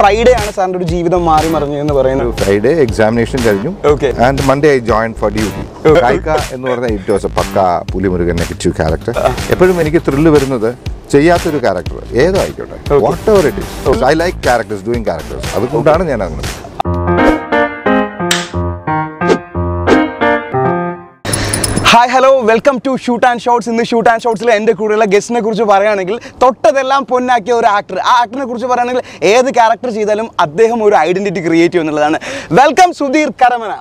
Friday ആണ് സാറിന്റെ ഒരു ജീവിതം മാറി മറിഞ്ഞു എന്ന് പറയുന്നത് ഫ്രൈഡേ എക്സാമിനേഷൻ കഴിഞ്ഞു Okay. And Monday I join for duty Kaika എന്ന് പറഞ്ഞ it was a pakka Pulimurugan negative character എപ്പോഴും എനിക്ക് ത്രില്ല് വരുന്നത് ചെയ്യാത്തൊരു ക്യാരക്ടർ ഏതോ ആയിക്കോട്ടെ whatever it is I like characters doing characters അതുകൊണ്ടാണ് ഞാൻ അങ്ങനെ hi hello welcome to shoot and shots ഇന്ന് ഷൂട്ട് ആൻഡ് ഷോട്ട്സിൽ എൻ്റെ കൂടെയുള്ള ഗസ്റ്റിനെ കുറിച്ച് പറയുകയാണെങ്കിൽ തൊട്ടതെല്ലാം പൊന്നാക്കിയ ഒരു ആക്ടർ ആ ആക്ടറിനെ കുറിച്ച് പറയുകയാണെങ്കിൽ ഏത് ക്യാരക്ടർ ചെയ്താലും അദ്ദേഹം ഒരു ഐഡന്റിറ്റി ക്രിയേറ്റ് ചെയ്യും എന്നുള്ളതാണ് welcome Sudheer Karamana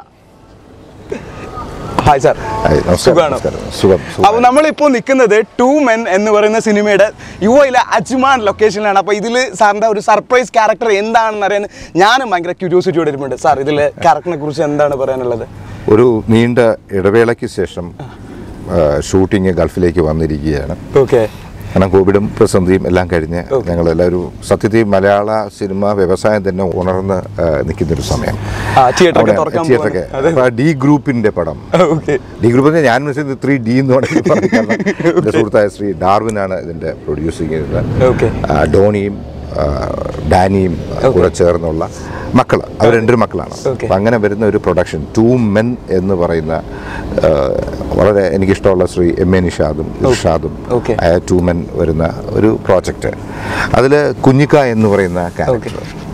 hi sir Hi, നമസ്കാരം, സുഖാണോ? നമസ്കാരം. സുഖം, സുഖം. അപ്പോൾ നമ്മളിപ്പോൾ നിൽക്കുന്നത് ടു മെൻ എന്ന് പറയുന്ന സിനിമയുടെ യു എയിലെ അജ്മാൻ ലൊക്കേഷനിലാണ് അപ്പോൾ ഇതിൽ സാറിൻ്റെ ഒരു സർപ്രൈസ് ക്യാരക്ടർ എന്താണെന്ന് അറിയാൻ ഞാനും ഭയങ്കര ക്യൂരിയോസിറ്റിയോടെ ഇരിപ്പുണ്ട് സാർ ഇതിൽ ക്യാരക്ടറിനെ കുറിച്ച് എന്താണ് പറയാനുള്ളത് ഒരു നീണ്ട ഇടവേളയ്ക്ക് ശേഷം ഷൂട്ടിങ് ഗൾഫിലേക്ക് വന്നിരിക്കുകയാണ് ഓക്കെ കാരണം കോവിഡും പ്രതിസന്ധിയും എല്ലാം കഴിഞ്ഞ് ഞങ്ങളെല്ലാവരും സത്യത്തിൽ മലയാള സിനിമ വ്യവസായം തന്നെ ഉണർന്ന് ആ, നിൽക്കുന്നൊരു സമയം ആ തിയേറ്ററൊക്കെ അവിടെ തുറക്കാൻ തിയേറ്ററൊക്കെ പോവാണ്. അപ്പോൾ ഡി ഗ്രൂപ്പിന്റെ പടം ഓക്കെ ഡി ഗ്രൂപ്പ് ഞാൻ മനസ്സിലായത് ത്രീ ഡി എന്ന് വേണമെങ്കിൽ പറയാം കാരണം എൻ്റെ സുഹൃത്തായ ശ്രീ ഡാർവിനാണ് ഇതിൻ്റെ പ്രൊഡ്യൂസിങ് ചെയ്യുന്നത് ഓക്കെ ആ, ഡോണിയും ആ, ഡാനിയും കൂടെ ചേർന്നുള്ള മക്കൾ അവർ രണ്ടൊരു മക്കളാണ് Okay. അപ്പം അങ്ങനെ വരുന്ന ഒരു പ്രൊഡക്ഷൻ ടു മെൻ എന്ന് പറയുന്ന ആ, വളരെ എനിക്കിഷ്ടമുള്ള ശ്രീ എം എ നിഷാദും ഇർഷാദും Okay. ആയ ടു മെൻ വരുന്ന ഒരു പ്രോജക്റ്റ് അതിൽ കുഞ്ഞിക്ക എന്ന് പറയുന്ന ക്യാരക്ടർ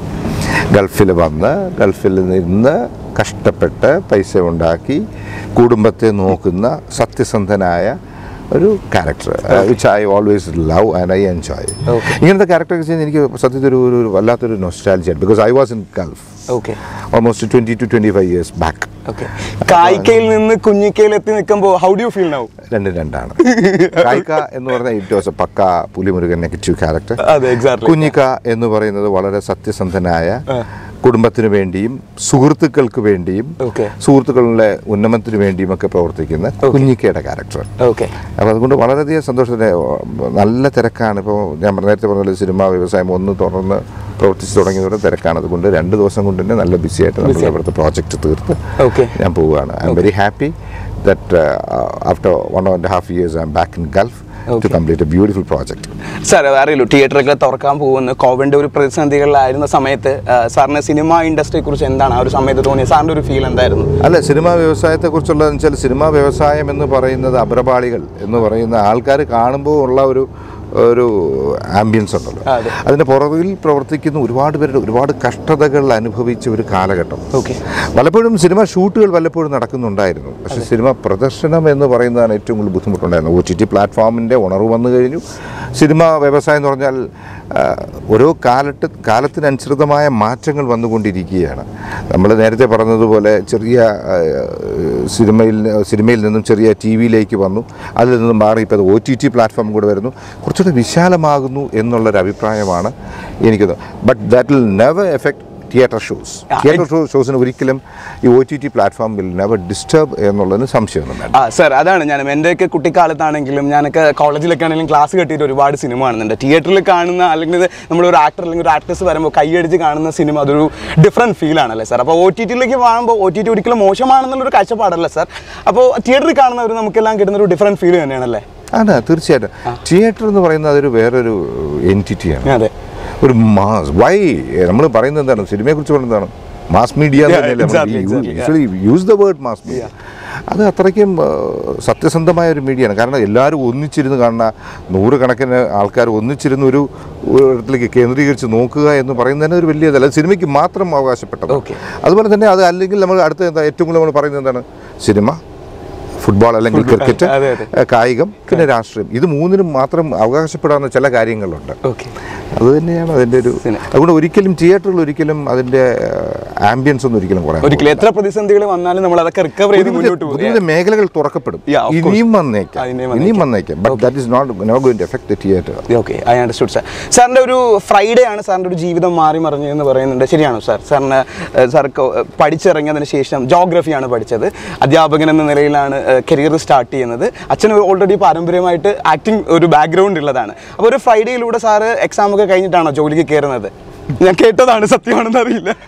ഗൾഫിൽ വന്ന് ഗൾഫിൽ നിന്ന് കഷ്ടപ്പെട്ട് പൈസ ഉണ്ടാക്കി കുടുംബത്തെ നോക്കുന്ന സത്യസന്ധനായ ഒരു character which I always love and I enjoy Okay. ഇങ്ങനത്തെ ക്യാരക്ടർ ചെയ്യുന്ന എനിക്ക് സത്യത്തിൽ ഒരു ഒരു വല്ലാത്തൊരു nostalgia because I was in Gulf okay almost twenty two twenty five years back okay കായിക്കയിൽ നിന്ന് കുഞ്ഞിക്കയിൽ എത്തി നിൽക്കുമ്പോൾ how do you feel now രണ്ടും രണ്ടാണ് കായിക എന്ന് പറഞ്ഞ it was a pakka Pulimurugan negative character അതെ എക്സാക്ട്ലി കുഞ്ഞിക്ക എന്ന് പറയുന്നത് വളരെ സത്യസന്ധനായ കുടുംബത്തിന് വേണ്ടിയും സുഹൃത്തുക്കൾക്ക് വേണ്ടിയും Okay. സുഹൃത്തുക്കളുടെ ഉന്നമനത്തിന് വേണ്ടിയും ഒക്കെ പ്രവർത്തിക്കുന്ന കുഞ്ഞിക്കയുടെ ക്യാരക്ടർ ഓക്കെ അപ്പോൾ അതുകൊണ്ട് വളരെയധികം സന്തോഷത്തിന് നല്ല തിരക്കാണ് ഇപ്പോൾ ഞാൻ നേരത്തെ പറഞ്ഞ പോലെ സിനിമാ വ്യവസായം ഒന്ന് തുറന്ന് പ്രവർത്തിച്ച് തുടങ്ങിയതോടെ തിരക്കാണ് അതുകൊണ്ട് രണ്ട് ദിവസം കൊണ്ട് തന്നെ നല്ല ബിസി ആയിട്ട് നമ്മൾ ഇവിടുത്തെ പ്രോജക്റ്റ് തീർത്ത് Okay. ഞാൻ പോവുകയാണ് I'm very happy that after one and half years I'm back in Gulf to complete a beautiful project sir അറിയില്ലോ തിയേറ്ററൊക്കെ തുറക്കാൻ പോകുന്നു കോവിഡിന്റെ ഒരു പ്രതിസന്ധികളിലായിരുന്ന സമയത്ത് ആ, സാറിന് സിനിമ ഇൻഡസ്ട്രിയെ കുറിച്ച് എന്താണ് ആ ഒരു സമയത്ത് തോന്നിയത് സാറിന്റെ ഒരു ഫീൽ എന്തായിരുന്നു അല്ല സിനിമാ വ്യവസായത്തെക്കുറിച്ചുള്ളതെന്ന് വെച്ചാൽ സിനിമാ വ്യവസായം എന്ന് പറയുന്നത് അഭ്രപാളികൾ എന്ന് പറയുന്ന ആൾക്കാർ കാണുമ്പോൾ ഉള്ള ഒരു ഒരു ആംബിയൻസ് ഉണ്ടല്ലോ അതെ. അതിൻ്റെ പുറകിൽ പ്രവർത്തിക്കുന്ന ഒരുപാട് പേരുടെ ഒരുപാട് കഷ്ടതകൾ അനുഭവിച്ച ഒരു കാലഘട്ടം ഓക്കെ പലപ്പോഴും സിനിമ ഷൂട്ടുകൾ വല്ലപ്പോഴും നടക്കുന്നുണ്ടായിരുന്നു പക്ഷേ സിനിമ പ്രദർശനം എന്ന് പറയുന്നതാണ് ഏറ്റവും കൂടുതൽ ബുദ്ധിമുട്ടുണ്ടായിരുന്നത് ഒ ടി ടി പ്ലാറ്റ്ഫോമിൻ്റെ ഉണർവ് വന്നു കഴിഞ്ഞു സിനിമ വ്യവസായം എന്ന് പറഞ്ഞാൽ ആ, ഓരോ കാലത്ത് കാലത്തിനനുസൃതമായ മാറ്റങ്ങൾ വന്നുകൊണ്ടിരിക്കുകയാണ് നമ്മൾ നേരത്തെ പറഞ്ഞതുപോലെ ചെറിയ ആ, സിനിമയിൽ സിനിമയിൽ നിന്നും ചെറിയ ടി വിയിലേക്ക് വന്നു അതിൽ നിന്നും മാറി ഇപ്പോൾ ഒ ടി ടി പ്ലാറ്റ്ഫോം കൂടെ വരുന്നു കുറച്ചുകൂടെ വിശാലമാകുന്നു എന്നുള്ളൊരു അഭിപ്രായമാണ് എനിക്ക് but that will never effect theatre shows Yeah, theatre show ഷോസിന് ഒരിക്കലും ഈ O T T platform will never disturb എന്നുള്ളതിന് സംശയമൊന്നും വേണ്ട ആ സാർ അതാണ് ഞാൻ എൻ്റെയൊക്കെ കുട്ടിക്കാലത്താണെങ്കിലും ഞാനൊക്കെ കോളേജിലൊക്കെ ആണെങ്കിലും ക്ലാസ് കെട്ടിയിട്ട് ഒരുപാട് സിനിമ കാണുന്നുണ്ട് തിയേറ്ററിൽ കാണുന്ന അല്ലെങ്കിൽ നമ്മളൊരു ആക്ടർ അല്ലെങ്കിൽ ഒരു ആക്ട്രസ് വരുമ്പോൾ കൈയടിച്ച് കാണുന്ന സിനിമ അതൊരു ഡിഫറെൻറ്റ് ഫീൽ ആണല്ലേ സാർ അപ്പോൾ ഒ ടി ടിയിലേക്ക് കാണുമ്പോൾ ഒ ടി ടി ഒരിക്കലും മോശമാണെന്നുള്ളൊരു കാഴ്ചപ്പാടല്ല സാർ അപ്പോൾ തിയേറ്ററിൽ കാണുന്നവർ നമുക്കെല്ലാം കിട്ടുന്ന ഒരു ഡിഫറെൻറ്റ് ഫീൽ തന്നെയാണല്ലേ ആണ് തീർച്ചയായിട്ടും തിയേറ്റർ എന്ന് പറയുന്നത് അതൊരു വേറൊരു എൻറ്റിറ്റിയാണ് അതെ ഒരു മാസ് വൈ നമ്മൾ പറയുന്നത് എന്താണ് സിനിമയെക്കുറിച്ച് പറയുന്നത് എന്താണ് mass media Yeah, exactly, exactly, yeah. Use the word mass media അത് അത്രയ്ക്കും ആ, സത്യസന്ധമായ ഒരു മീഡിയയാണ് കാരണം എല്ലാവരും ഒന്നിച്ചിരുന്ന് കാണുന്ന നൂറുകണക്കിന് ആൾക്കാർ ഒന്നിച്ചിരുന്ന് ഒരു ഇടത്തിലേക്ക് കേന്ദ്രീകരിച്ച് നോക്കുക എന്ന് പറയുന്നതിന് ഒരു വലിയ ഇതല്ല സിനിമയ്ക്ക് മാത്രം അവകാശപ്പെട്ടത് Okay. അതുപോലെ തന്നെ അത് അല്ലെങ്കിൽ നമ്മൾ അടുത്ത എന്താ ഏറ്റവും കൂടുതൽ നമ്മൾ പറയുന്നത് എന്താണ് സിനിമ ഫുട്ബോൾ അല്ലെങ്കിൽ ക്രിക്കറ്റ് അതെ, അതെ. ഏഹ് കായികം പിന്നെ രാഷ്ട്രീയം ഇത് മൂന്നിനും മാത്രം അവകാശപ്പെടാവുന്ന ചില കാര്യങ്ങളുണ്ട് ഓക്കെ അത് തന്നെയാണ് അതിൻ്റെ ഒരു സിനിമ. അതുകൊണ്ട് ഒരിക്കലും തിയേറ്ററിൽ ഒരിക്കലും അതിൻ്റെ ആംബിയൻസ് ഒന്നും ഒരിക്കലും കുറയാൻ ഒരിക്കലും എത്ര പ്രതിസന്ധികൾ വന്നാലും നമ്മൾ അതൊക്കെ റിക്കവർ ചെയ്ത് മുന്നോട്ട് പോകും പുതിയ മേഖലകൾ തുറക്കപ്പെടും Yeah, of course. ഇനിയും വന്നേക്കാം ആ, ഇനിയും ഇനിയും വന്നേക്കാം but that is not not going to effect the theatre okay I understood sir സാറിൻ്റെ ഒരു ഫ്രൈഡേ ആണ് സാറിൻ്റെ ഒരു ജീവിതം മാറി മറിഞ്ഞു എന്ന് പറയുന്നുണ്ട് ശരിയാണോ സാർ സാറിന് ഏഹ്, സാർ കൊ- ഏഹ്, പഠിച്ചിറങ്ങിയതിന് ശേഷം ജോഗ്രഫിയാണ് പഠിച്ചത് അധ്യാപകൻ എന്ന നിലയിലാണ് കരിയർ സ്റ്റാർട്ട് ചെയ്യുന്നത് അച്ഛൻ ഓൾറെഡി പാരമ്പര്യമായിട്ട് ആക്ടിങ് ഒരു ബാക്ക്ഗ്രൗണ്ട് ഉള്ളതാണ് അപ്പോൾ ഒരു ഫ്രൈഡേയിലൂടെ സാറ് എക്സാം ഒക്കെ കഴിഞ്ഞിട്ടാണോ ജോലിക്ക് കയറുന്നത് ഞാൻ കേട്ടതാണ് സത്യമാണെന്ന് അറിയില്ല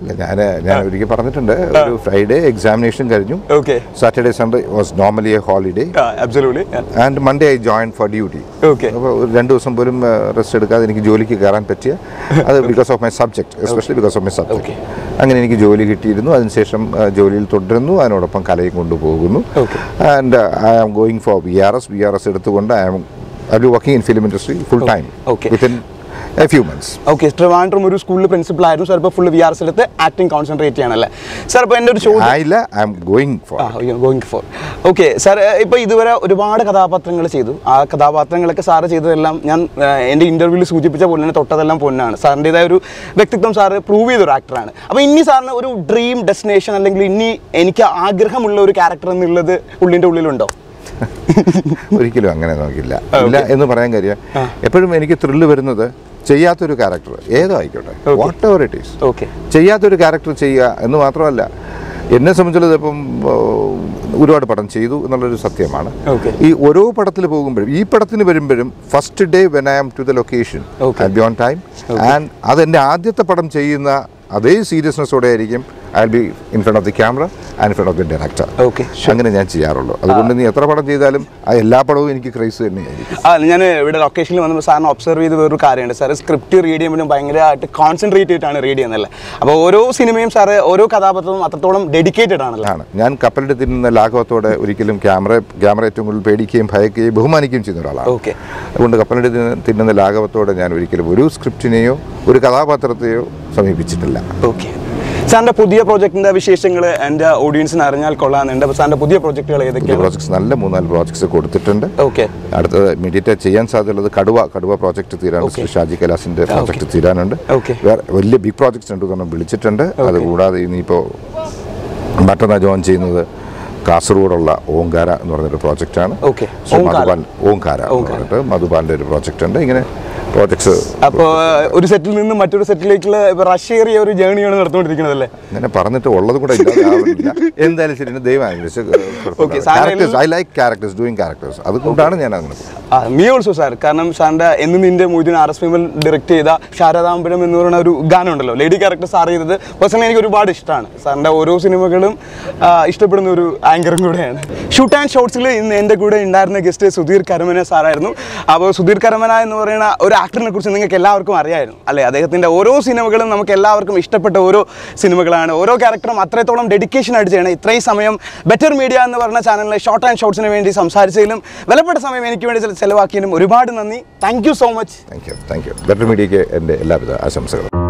അല്ല ഞാൻ ഞാൻ ഒരിക്കൽ പറഞ്ഞിട്ടുണ്ട് ഒരു ഫ്രൈഡേ എക്സാമിനേഷൻ കഴിഞ്ഞു okay Saturday Sunday was normally a holiday absolutely and Monday I join for duty okay അപ്പോൾ ഒരു രണ്ട് ദിവസം പോലും റെസ്റ്റ് എടുക്കാതെ എനിക്ക് ജോലിക്ക് കയറാൻ പറ്റിയ അത് because of my subject especially because of my subject Okay. അങ്ങനെ എനിക്ക് ജോലി കിട്ടിയിരുന്നു അതിനുശേഷം ആ, ജോലിയിൽ തുടരുന്നു അതിനോടൊപ്പം കലയും കൊണ്ടുപോകുന്നു Okay. And I am going for V R S V R S എടുത്തുകൊണ്ട് I am I be working in film industry full time Okay. Within a few months okay Trivandrum ഒരു സ്കൂളിൽ പ്രിൻസിപ്പൾ ആയിരുന്നു സാർ ഇപ്പോൾ ഫുൾ വി ആർ എസ് എടുത്ത് acting concentrate ചെയ്യണല്ലേ sir ഇപ്പോൾ എൻ്റെ ഒരു ചോദ്യം ആയില്ല I am going for ah going for okay sir ഇപ്പോൾ ഇതുവരെ ഒരുപാട് കഥാപാത്രങ്ങൾ ചെയ്തു ആ കഥാപാത്രങ്ങളൊക്കെ സാറ് ചെയ്തതെല്ലാം ഞാൻ ആ, എൻ്റെ ഇൻ്റർവ്യൂവിൽ സൂചിപ്പിച്ച പോലെ തന്നെ തൊട്ടതെല്ലാം പൊന്നാണ് സാറിൻ്റെതായ ഒരു വ്യക്തിത്വം സാറ് പ്രൂവ് ചെയ്ത ഒരു ആക്ടറാണ് അപ്പോൾ ഇനി സാറിന് ഒരു ഡ്രീം ഡെസ്റ്റിനേഷൻ അല്ലെങ്കിൽ ഇനി എനിക്ക് ആഗ്രഹമുള്ള ഒരു ക്യാരക്ടർ എന്നുള്ളത് ഉള്ളിൻ്റെ ഉള്ളിലുണ്ടോ ഒരിക്കലും അങ്ങനെ നോക്കില്ല ഇല്ല എന്ന് പറയാൻ കാര്യം എപ്പോഴും എനിക്ക് ത്രില്ല് വരുന്നത് ചെയ്യാത്തൊരു ക്യാരക്ടർ ഏതോ ആയിക്കോട്ടെ whatever it is okay ചെയ്യാത്തൊരു ക്യാരക്ടർ ചെയ്യുക എന്ന് മാത്രമല്ല എന്നെ സംബന്ധിച്ചുള്ളത് ഇപ്പം ആ, ഒരുപാട് പടം ചെയ്തു എന്നുള്ളൊരു സത്യമാണ് Okay. ഈ ഓരോ പടത്തിൽ പോകുമ്പോഴും ഈ പടത്തിന് വരുമ്പോഴും first day when I am to the location Okay. I be on time and അതെൻ്റെ ആദ്യത്തെ പടം ചെയ്യുന്ന അതേ സീരിയസ്നെസ്സോടെ ആയിരിക്കും I be in front of the camera and in front of the director okay അങ്ങനെ ഞാൻ ചെയ്യാറുള്ളൂ അതുകൊണ്ട് നീ എത്ര പടം ചെയ്താലും ആ എല്ലാ പടവും എനിക്ക് ക്രൈസ് തന്നെയായിരിക്കും ആ ഞാൻ ഇവിടെ ലൊക്കേഷനിൽ വന്നപ്പോൾ സാറിന് ഒബ്സർവ് ചെയ്ത വേറൊരു കാര്യമുണ്ട് സാർ സ്ക്രിപ്റ്റ് റീഡ് ചെയ്യുമ്പോഴും ഭയങ്കരമായിട്ട് കോൺസെൻട്രേറ്റ് ചെയ്തിട്ടാണ് റീഡ് ചെയ്യുന്നത് അപ്പോൾ ഓരോ സിനിമയും സാറ് ഓരോ കഥാപാത്രവും അത്രത്തോളം ഡെഡിക്കേറ്റഡ് ആണല്ലോ ആണ് ഞാൻ കപ്പലിട്ട് തിന്നുന്ന ലാഘവത്തോടെ ഒരിക്കലും ക്യാമറ ക്യാമറ ഏറ്റവും കൂടുതൽ പേടിക്കുകയും ഭയക്കുകയും ബഹുമാനിക്കുകയും ചെയ്യുന്ന ഒരാളാണ് ഓക്കെ അതുകൊണ്ട് കപ്പലിട്ട് തിന്ന- തിന്നുന്ന ലാഘവത്തോടെ ഞാൻ ഒരിക്കലും ഒരു സ്ക്രിപ്റ്റിനെയോ ഒരു കഥാപാത്രത്തെയോ സമീപിച്ചിട്ടില്ല ഓക്കെ സാറിൻ്റെ പുതിയ പ്രോജക്റ്റിൻ്റെ വിശേഷങ്ങൾ എൻ്റെ ഓഡിയൻസിന് അറിഞ്ഞാൽ കൊള്ളാമെന്നുണ്ട് അപ്പോൾ സാറിൻ്റെ പുതിയ പ്രോജക്റ്റുകൾ പുതിയ ഏതൊക്കെയാണ് പ്രോജക്ട്സ് നല്ല മൂന്നാല് പ്രോജക്ട്സ് കൊടുത്തിട്ടുണ്ട് ഓക്കെ അടുത്തത് ഇമീഡിയറ്റ് ചെയ്യാൻ സാധ്യതയുള്ളത് കടുവ കടുവ പ്രോജക്റ്റ് തീരാനുണ്ട് ശ്രീ ഷാജി കൈലാസിന്റെ പ്രോജക്റ്റ് തീരാനുണ്ട് Okay. വേറെ വലിയ ബിഗ് പ്രോജക്ട്സ് രണ്ടു തന്നെ വിളിച്ചിട്ടുണ്ട് അതുകൂടാതെ ഇനിയിപ്പോൾ മറ്റന്നാൾ ജോയിൻ ചെയ്യുന്നത് കാസർഗോഡുള്ള ഓങ്കാര എന്ന് പറഞ്ഞൊരു പ്രോജക്റ്റാണ് Okay. ശ്രീ ഓങ്കാര. മധുപാൽ ഓങ്കാര എന്ന് പറഞ്ഞിട്ട് മധുപാലിൻ്റെ ഒരു പ്രോജക്റ്റ് ഉണ്ട് ഇങ്ങനെ പ്രോജക്ട്സ് അപ്പോൾ ഒരു സെറ്റിൽ നിന്ന് മറ്റൊരു സെറ്റിലേക്കുള്ള ഇപ്പോൾ റഷ് ഏറിയ ഒരു ജേണിയാണ് നടന്നുകൊണ്ടിരിക്കുന്നത് അല്ലേ അങ്ങനെ പറഞ്ഞിട്ട് ഉള്ളത് കൂടെ ഇല്ലാതാവുന്നില്ല എന്തായാലും ശരി ദൈവം Okay, സാറിന് I like characters doing characters അതുകൊണ്ടാണ് ഞാൻ അങ്ങനെ പോകുന്നത് മീ ഓൾസോ സാർ കാരണം സാറിൻ്റെ എന്ന് നിന്റെ മൊയ്തീൻ ആർ എസ് ഫിമിൽ ഡയറക്റ്റ് ചെയ്ത ശാരദാമ്പരം എന്ന് പറയുന്ന ഒരു ഗാനം ഉണ്ടല്ലോ ലേഡി ക്യാരക്ടർ സാർ ചെയ്തത് പേഴ്സണലി എനിക്ക് ഒരുപാട് ഇഷ്ടമാണ് സാറിൻ്റെ ഓരോ സിനിമകളും ആ, ഇഷ്ടപ്പെടുന്ന ഒരു ആങ്കറും കൂടെയാണ് ഷൂട്ട് ആൻഡ് ഷോട്ട്സിൽ ഇന്ന് എൻ്റെ കൂടെ ഉണ്ടായിരുന്ന ഗസ്റ്റ് സുധീർ കരമന സാറായിരുന്നു അപ്പോൾ സുധീർ കരമന എന്ന് പറയുന്ന ഒരു ആക്ടറിനെ കുറിച്ച് നിങ്ങൾക്ക് എല്ലാവർക്കും അറിയായിരുന്നു അല്ലേ അദ്ദേഹത്തിൻ്റെ ഓരോ സിനിമകളും നമുക്ക് എല്ലാവർക്കും ഇഷ്ടപ്പെട്ട ഓരോ സിനിമകളാണ് ഓരോ ക്യാരക്ടറും അത്രത്തോളം ഡെഡിക്കേഷൻ ആയിട്ട് ചെയ്യണം ഇത്രയും സമയം ബെറ്റർ മീഡിയ എന്ന് പറഞ്ഞ ചാനലിലെ ഷോർട്ട് ആൻഡ് ഷോർട്സിന് വേണ്ടി സംസാരിച്ചതിലും വിലപ്പെട്ട സമയം എനിക്ക് വേണ്ടി ചെല- ചെലവാക്കിയതിനും ഒരുപാട് നന്ദി thank you so much thank you thank you better മീഡിയയ്ക്ക് എൻ്റെ എല്ലാവിധ ആശംസകളും